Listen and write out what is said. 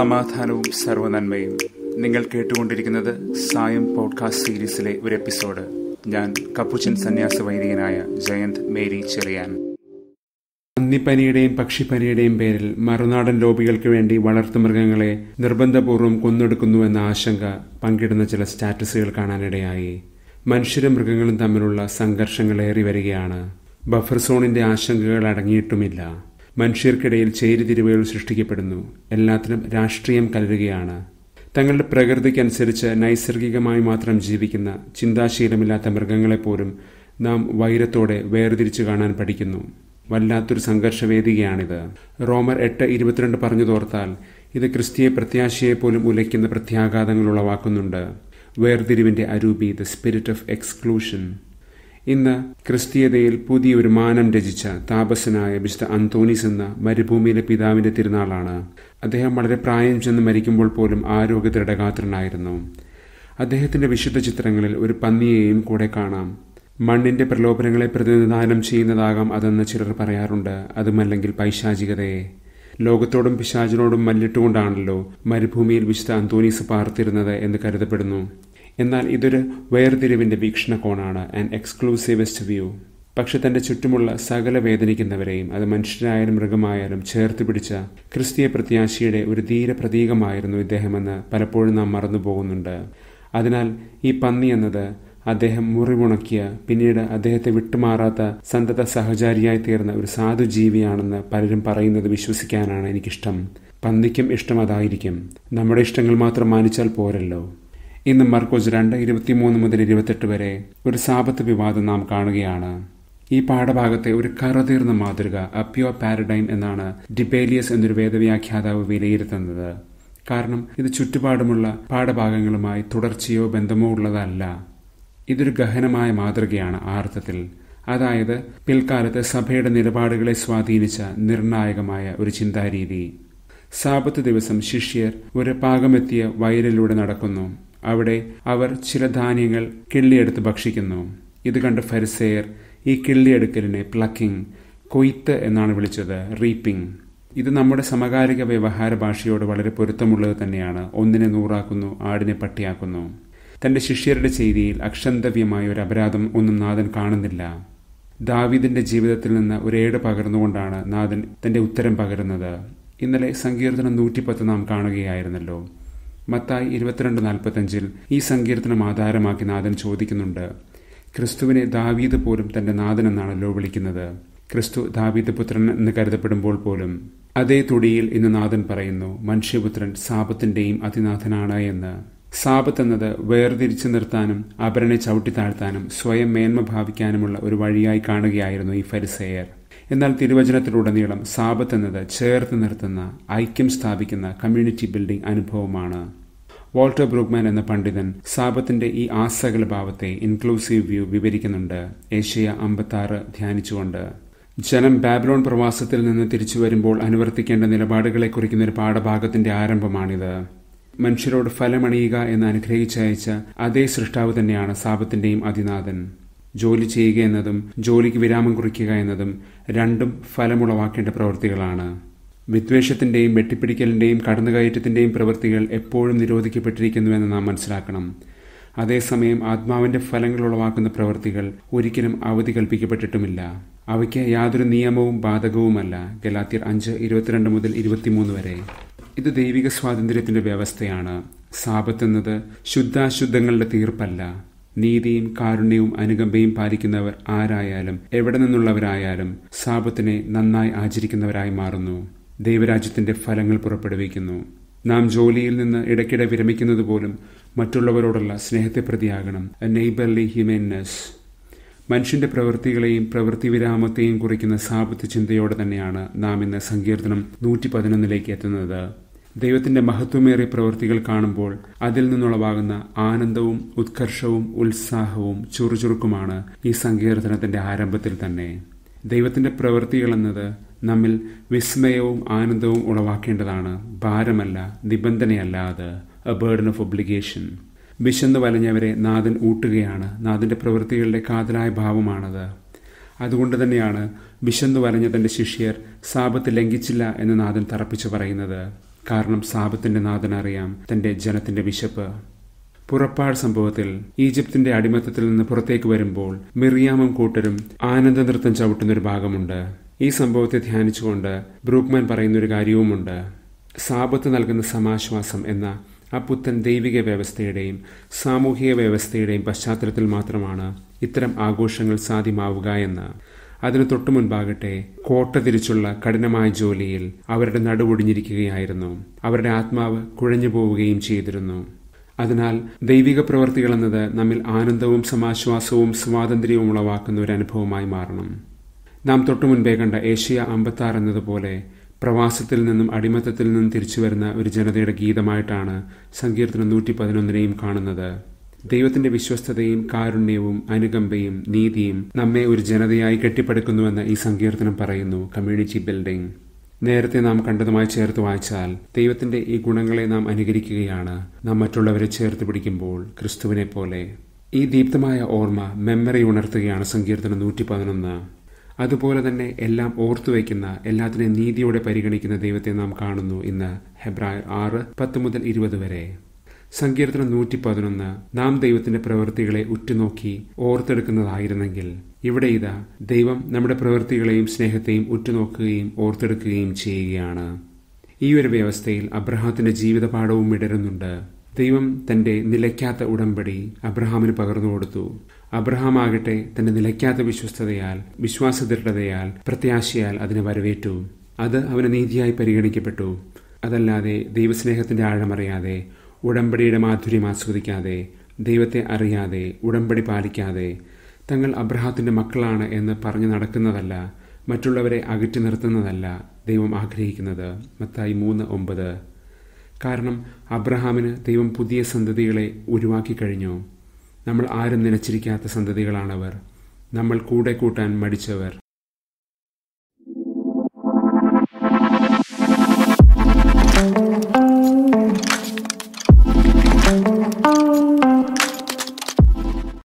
സമാധാനവും സർവനന്മയും നിങ്ങൾ കേട്ടുകൊണ്ടിരിക്കുന്നത് സായം പോഡ്കാസ്റ്റ് സീരീസിലെ ഒരു എപ്പിസോഡ് ഞാൻ കപ്പുച്ചൻ സന്യാസ വൈദികനായ ജയന്ത് മേരി ചെറിയാൻ പന്നിപ്പനിയുടെയും പക്ഷിപ്പനിയുടെയും പേരിൽ മറുനാടൻ ലോബികൾക്ക് വേണ്ടി വളർത്തുമൃഗങ്ങളെ നിർബന്ധപൂർവ്വം കൊന്നൊടുക്കുന്നുവെന്ന ആശങ്ക പങ്കിടുന്ന ചില സ്റ്റാറ്റസുകൾ കാണാനിടയായി മനുഷ്യരും മൃഗങ്ങളും തമ്മിലുള്ള സംഘർഷങ്ങൾ ഏറി വരികയാണ് ബഫർ സോണിന്റെ ആശങ്കകൾ അടങ്ങിയിട്ടുമില്ല മനുഷ്യർക്കിടയിൽ ചേരിതിരിവുകൾ സൃഷ്ടിക്കപ്പെടുന്നു എല്ലാത്തിനും രാഷ്ട്രീയം കലരുകയാണ് തങ്ങളുടെ പ്രകൃതിക്കനുസരിച്ച് നൈസർഗികമായി മാത്രം ജീവിക്കുന്ന ചിന്താശീലമില്ലാത്ത മൃഗങ്ങളെപ്പോലും നാം വൈരത്തോടെ വേർതിരിച്ചു കാണാൻ പഠിക്കുന്നു വല്ലാത്തൊരു സംഘർഷവേദികയാണിത് റോമർ എട്ട് ഇരുപത്തിരണ്ട് പറഞ്ഞു തോർത്താൽ ഇത് ക്രിസ്തീയ പ്രത്യാശയെ പോലും ഉലയ്ക്കുന്ന പ്രത്യാഘാതങ്ങൾ ഉളവാക്കുന്നുണ്ട് വേർതിരിവിന്റെ അരൂപി ദ സ്പിരിറ്റ് ഓഫ് എക്സ്ക്ലൂഷൻ ഇന്ന് ക്രിസ്തീയതയിൽ പുതിയൊരു മാനം രചിച്ച താപസനായ വിശുദ്ധ അന്തോണീസ് എന്ന മരുഭൂമിയിലെ പിതാവിന്റെ തിരുനാളാണ് അദ്ദേഹം വളരെ പ്രായം ചെന്ന് മരിക്കുമ്പോൾ പോലും ആരോഗ്യ ദൃഢഗാത്രനായിരുന്നു അദ്ദേഹത്തിന്റെ വിശുദ്ധ ചിത്രങ്ങളിൽ ഒരു പന്നിയെയും കൂടെ കാണാം മണ്ണിന്റെ പ്രലോഭനങ്ങളെ പ്രതിനിധാനം ചെയ്യുന്നതാകാം അതെന്ന് ചിലർ പറയാറുണ്ട് അതുമല്ലെങ്കിൽ പൈശാചികതയെ ലോകത്തോടും പിശാചിനോടും മല്ലിട്ടുകൊണ്ടാണല്ലോ മരുഭൂമിയിൽ വിശുദ്ധ അന്തോണീസ് പാർത്തിരുന്നത് എന്ന് കരുതപ്പെടുന്നു എന്നാൽ ഇതൊരു വേർതിരിവിന്റെ വീക്ഷണകോണാണ് ആൻഡ് എക്സ്ക്ലൂസീവസ്റ്റ് വ്യൂ പക്ഷെ തന്റെ ചുറ്റുമുള്ള സകല വേദനിക്കുന്നവരെയും അത് മനുഷ്യരായാലും മൃഗമായാലും ചേർത്ത് പിടിച്ച ക്രിസ്തീയ പ്രത്യാശയുടെ ഒരു ധീര പ്രതീകമായിരുന്നു ഇദ്ദേഹമെന്ന് പലപ്പോഴും നാം മറന്നുപോകുന്നുണ്ട് അതിനാൽ ഈ പന്നി എന്നത് അദ്ദേഹം മുറിവുണക്കിയ പിന്നീട് അദ്ദേഹത്തെ വിട്ടുമാറാത്ത സന്തത സഹചാരിയായി തീർന്ന ഒരു സാധു ജീവിയാണെന്ന് പലരും പറയുന്നത് വിശ്വസിക്കാനാണ് എനിക്കിഷ്ടം പന്നിക്കും ഇഷ്ടം അതായിരിക്കും നമ്മുടെ ഇഷ്ടങ്ങൾ മാത്രം മാനിച്ചാൽ പോരല്ലോ ഇന്ന് മർക്കോസ് രണ്ട് ഇരുപത്തിമൂന്ന് മുതൽ ഇരുപത്തെട്ട് വരെ ഒരു സാപത്ത് വിവാദം നാം കാണുകയാണ് ഈ പാഠഭാഗത്തെ ഒരു കറതീർന്ന മാതൃക അപ്യോ പാരഡൈം എന്നാണ് ഡിബേലിയസ് എന്നൊരു വേദവ്യാഖ്യാതാവ് വിലയിരുത്തുന്നത് കാരണം ഇത് ചുറ്റുപാടുമുള്ള പാഠഭാഗങ്ങളുമായി തുടർച്ചയോ ബന്ധമോ ഉള്ളതല്ല ഇതൊരു ഗഹനമായ മാതൃകയാണ് ആ അർത്ഥത്തിൽ അതായത് പിൽക്കാലത്ത് സഭയുടെ നിലപാടുകളെ സ്വാധീനിച്ച നിർണായകമായ ഒരു ചിന്താരീതി സാപത്ത് ദിവസം ശിഷ്യർ ഒരു പാകമെത്തിയ വയലിലൂടെ നടക്കുന്നു അവിടെ അവർ ചില ധാന്യങ്ങൾ കിള്ളിയെടുത്ത് ഭക്ഷിക്കുന്നു ഇത് കണ്ട ഫരിസെയർ ഈ കിള്ളിയെടുക്കലിനെ പ്ലക്കിംഗ് കൊയ്ത്ത് എന്നാണ് വിളിച്ചത് റീപ്പിംഗ് ഇത് നമ്മുടെ സമകാലിക വ്യവഹാര ഭാഷയോട് വളരെ പൊരുത്തമുള്ളത് തന്നെയാണ് ഒന്നിനെ നൂറാക്കുന്നു ആടിനെ പട്ടിയാക്കുന്നു തന്റെ ശിഷ്യരുടെ ചെയ്തിയിൽ അക്ഷന്തവ്യമായ ഒരു അപരാധം ഒന്നും നാഥൻ കാണുന്നില്ല ദാവിദിന്റെ ജീവിതത്തിൽ നിന്ന് ഒരേട് പകർന്നുകൊണ്ടാണ് നാഥൻ തന്റെ ഉത്തരം പകരുന്നത് ഇന്നലെ സങ്കീർത്തനം നൂറ്റിപ്പത്ത് നാം കാണുകയായിരുന്നല്ലോ മത്തായി ഇരുപത്തിരണ്ട് നാൽപ്പത്തഞ്ചിൽ ഈ സങ്കീർത്തനം ആധാരമാക്കി നാഥൻ ചോദിക്കുന്നുണ്ട് ക്രിസ്തുവിനെ ദാവീദ് പോലും തന്റെ നാഥൻ എന്നാണല്ലോ വിളിക്കുന്നത് ക്രിസ്തു ദാവീദ് പുത്രൻ എന്ന് കരുതപ്പെടുമ്പോൾ പോലും അതേ തുടിയിൽ ഇന്ന് നാഥൻ പറയുന്നു മനുഷ്യപുത്രൻ സാപത്തിന്റെയും അതിനാഥനാണ് എന്ന് സാപത്ത് എന്നത് വേർതിരിച്ചു നിർത്താനും അപരനെ ചവിട്ടിത്താഴ്ത്താനും സ്വയം മേന്മ ഭാവിക്കാനുമുള്ള ഒരു വഴിയായി കാണുകയായിരുന്നു ഈ ഫരിസേയർ എന്നാൽ തിരുവചനത്തിലുടനീളം സാപത്ത് എന്നത് ചേർത്ത് നിർത്തുന്ന ഐക്യം സ്ഥാപിക്കുന്ന കമ്മ്യൂണിറ്റി ബിൽഡിംഗ് അനുഭവമാണ് വാൾട്ടർ ബ്രൂക്മാൻ എന്ന പണ്ഡിതൻ സാപത്തിന്റെ ഈ ആസകല ഭാവത്തെ ഇൻക്ലൂസീവ് വ്യൂ വിവരിക്കുന്നുണ്ട് ഏഷ്യ അമ്പത്താറ് ധ്യാനിച്ചുകൊണ്ട് ജനം ബാബിലോൺ പ്രവാസത്തിൽ നിന്ന് തിരിച്ചു വരുമ്പോൾ അനുവർത്തിക്കേണ്ട നിലപാടുകളെ കുറിക്കുന്ന ഒരു പാഠഭാഗത്തിന്റെ ആരംഭമാണിത് മനുഷ്യരോട് ഫലമണിയുക എന്ന് അനുഗ്രഹിച്ചയച്ച അതേ സൃഷ്ടാവ് തന്നെയാണ് സാപത്തിന്റെയും അതിനാഥൻ ജോലി ചെയ്യുക എന്നതും ജോലിക്ക് വിരാമം കുറിക്കുക എന്നതും രണ്ടും ഫലമുളവാക്കേണ്ട പ്രവൃത്തികളാണ് വിദ്വേഷത്തിന്റെയും വെട്ടിപ്പിടിക്കലിന്റെയും കടന്നുകയറ്റത്തിന്റെയും പ്രവൃത്തികൾ എപ്പോഴും നിരോധിക്കപ്പെട്ടിരിക്കുന്നുവെന്ന് നാം മനസ്സിലാക്കണം അതേസമയം ആത്മാവിന്റെ ഫലങ്ങൾ ഉളവാക്കുന്ന പ്രവൃത്തികൾ ഒരിക്കലും അവധി കൽപ്പിക്കപ്പെട്ടിട്ടുമില്ല അവയ്ക്ക് യാതൊരു നിയമവും ബാധകവുമല്ല ഗലാത്തിയർ അഞ്ച് ഇരുപത്തിരണ്ട് മുതൽ ഇരുപത്തിമൂന്ന് വരെ ഇത് ദൈവിക സ്വാതന്ത്ര്യത്തിന്റെ വ്യവസ്ഥയാണ് സാപത്ത് എന്നത് ശുദ്ധാശുദ്ധങ്ങളുടെ തീർപ്പല്ല നീതിയും കാരുണ്യവും അനുകമ്പയും പാലിക്കുന്നവർ ആരായാലും എവിടെ നിന്നുള്ളവരായാലും സാപത്തിനെ നന്നായി ആചരിക്കുന്നവരായി മാറുന്നു ദൈവരാജ്യത്തിന്റെ ഫലങ്ങൾ പുറപ്പെടുവിക്കുന്നു നാം ജോലിയിൽ നിന്ന് ഇടയ്ക്കിടെ വിരമിക്കുന്നത് പോലും മറ്റുള്ളവരോടുള്ള സ്നേഹത്തെ പ്രതിയാകണം എ നെയ്ബർലി ഹ്യൂമൻനെസ് മനുഷ്യന്റെ പ്രവൃത്തികളെയും പ്രവൃത്തി വിരാമത്തെയും കുറിക്കുന്ന സാപത്ത് ചിന്തയോടെ തന്നെയാണ് നാം ഇന്ന് സങ്കീർത്തനം നൂറ്റി പതിനൊന്നിലേക്ക് എത്തുന്നത് ദൈവത്തിന്റെ മഹത്വമേറിയ പ്രവൃത്തികൾ കാണുമ്പോൾ അതിൽ നിന്നുളവാകുന്ന ആനന്ദവും ഉത്കർഷവും ഉത്സാഹവും ചുറുചുറുക്കുമാണ് ഈ സങ്കീർത്തനത്തിന്റെ ആരംഭത്തിൽ തന്നെ ദൈവത്തിന്റെ പ്രവൃത്തികൾ എന്നത് നമ്മിൽ വിസ്മയവും ആനന്ദവും ഉളവാക്കേണ്ടതാണ് ഭാരമല്ല നിബന്ധനയല്ല അത് എ ബേർഡൻ ഓഫ് ഒബ്ലിഗേഷൻ വിശന്ന് വലഞ്ഞവരെ നാഥൻ ഊട്ടുകയാണ് നാഥന്റെ പ്രവൃത്തികളുടെ കാതലായ ഭാവമാണത് അതുകൊണ്ട് തന്നെയാണ് വിശന്നു വലഞ്ഞ തന്റെ ശിഷ്യർ സാപത്ത് ലംഘിച്ചില്ല എന്ന് നാഥൻ തറപ്പിച്ചു പറയുന്നത് കാരണം സാപത്തിന്റെ നാഥൻ അറിയാം തന്റെ ജനത്തിന്റെ വിശപ്പ് പുറപ്പാട് സംഭവത്തിൽ ഈജിപ്തിന്റെ അടിമത്തത്തിൽ നിന്ന് പുറത്തേക്ക് വരുമ്പോൾ മിറിയാമും കൂട്ടരും ആനന്ദ നൃത്തം ചവിട്ടുന്ന ഒരു ഭാഗമുണ്ട് ഈ സംഭവത്തെ ധ്യാനിച്ചുകൊണ്ട് ബ്രൂക്ക്മാൻ പറയുന്ന ഒരു കാര്യവുമുണ്ട് സാപത്ത് നൽകുന്ന സമാശ്വാസം എന്ന ആ പുത്തൻ ദൈവിക വ്യവസ്ഥയുടെയും സാമൂഹിക വ്യവസ്ഥയുടെയും പശ്ചാത്തലത്തിൽ മാത്രമാണ് ഇത്തരം ആഘോഷങ്ങൾ സാധ്യമാവുക എന്ന് അതിനു തൊട്ടു മുൻപാകട്ടെ കോട്ട തിരിച്ചുള്ള കഠിനമായ ജോലിയിൽ അവരുടെ നടുവൊടിഞ്ഞിരിക്കുകയായിരുന്നു അവരുടെ ആത്മാവ് കുഴഞ്ഞു പോവുകയും ചെയ്തിരുന്നു അതിനാൽ ദൈവിക പ്രവർത്തികൾ എന്നത് നമ്മിൽ ആനന്ദവും സമാശ്വാസവും സ്വാതന്ത്ര്യവും ഉളവാക്കുന്ന ഒരു അനുഭവമായി മാറണം നാം തൊട്ടു മുൻപേ കണ്ട ഏഷ്യ അമ്പത്താറ് എന്നതുപോലെ പ്രവാസത്തിൽ നിന്നും അടിമത്തത്തിൽ നിന്നും തിരിച്ചു വരുന്ന ഒരു ജനതയുടെ ഗീതമായിട്ടാണ് സങ്കീർത്തനം നൂറ്റി പതിനൊന്നിനെയും കാണുന്നത് ദൈവത്തിന്റെ വിശ്വസ്തതയും കാരുണ്യവും അനുകമ്പയും നീതിയും നമ്മെ ഒരു ജനതയായി കെട്ടിപ്പടുക്കുന്നുവെന്ന് ഈ സങ്കീർത്തനം പറയുന്നു കമ്മ്യൂണിറ്റി ബിൽഡിംഗ് നേരത്തെ നാം കണ്ടതുമായി ചേർത്ത് വായിച്ചാൽ ദൈവത്തിന്റെ ഈ ഗുണങ്ങളെ നാം അനുകരിക്കുകയാണ് നാം മറ്റുള്ളവരെ ചേർത്ത് പിടിക്കുമ്പോൾ ക്രിസ്തുവിനെ പോലെ ഈ ദീപ്തമായ ഓർമ്മ മെമ്മറി ഉണർത്തുകയാണ് സങ്കീർത്തനം നൂറ്റി പതിനൊന്ന് അതുപോലെ തന്നെ എല്ലാം ഓർത്തുവയ്ക്കുന്ന എല്ലാത്തിനെയും നീതിയോടെ പരിഗണിക്കുന്ന ദൈവത്തെ നാം കാണുന്നു ഇന്ന് ഹെബ്രായർ ആറ് പത്ത് മുതൽ ഇരുപത് വരെ സങ്കീർത്തനം നൂറ്റി പതിനൊന്ന് നാം ദൈവത്തിന്റെ പ്രവൃത്തികളെ ഉറ്റുനോക്കി ഓർത്തെടുക്കുന്നതായിരുന്നെങ്കിൽ ഇവിടെ ഇതാ ദൈവം നമ്മുടെ പ്രവൃത്തികളെയും സ്നേഹത്തെയും ഉറ്റുനോക്കുകയും ഓർത്തെടുക്കുകയും ചെയ്യുകയാണ് ഈ ഒരു വ്യവസ്ഥയിൽ അബ്രഹാത്തിന്റെ ജീവിതപാഠവും ഇടരുന്നുണ്ട് ദൈവം തന്റെ നിലയ്ക്കാത്ത ഉടമ്പടി അബ്രഹാമിന് പകർന്നു കൊടുത്തു അബ്രഹാം ആകട്ടെ തന്റെ നിലയ്ക്കാത്ത വിശ്വസ്തതയാൽ വിശ്വാസദൃഢതയാൽ പ്രത്യാശയാൽ അതിനെ വരവേറ്റു അത് അവന് നീതിയായി പരിഗണിക്കപ്പെട്ടു അതല്ലാതെ ദൈവസ്നേഹത്തിന്റെ ആഴമറിയാതെ ഉടമ്പടിയുടെ മാധുര്യം ആസ്വദിക്കാതെ ദൈവത്തെ അറിയാതെ ഉടമ്പടി പാലിക്കാതെ തങ്ങൾ അബ്രഹാത്തിന്റെ മക്കളാണ് എന്ന് പറഞ്ഞു നടക്കുന്നതല്ല മറ്റുള്ളവരെ അകറ്റി നിർത്തുന്നതല്ല ദൈവം ആഗ്രഹിക്കുന്നത് മത്തായി മൂന്ന് ഒമ്പത് കാരണം അബ്രഹാമിന് ദൈവം പുതിയ സന്തതികളെ ഉരുവാക്കി കഴിഞ്ഞു നമ്മൾ ആരും നനച്ചിരിക്കാത്ത സന്തതികളാണവർ നമ്മൾ കൂടെ കൂട്ടാൻ മടിച്ചവർ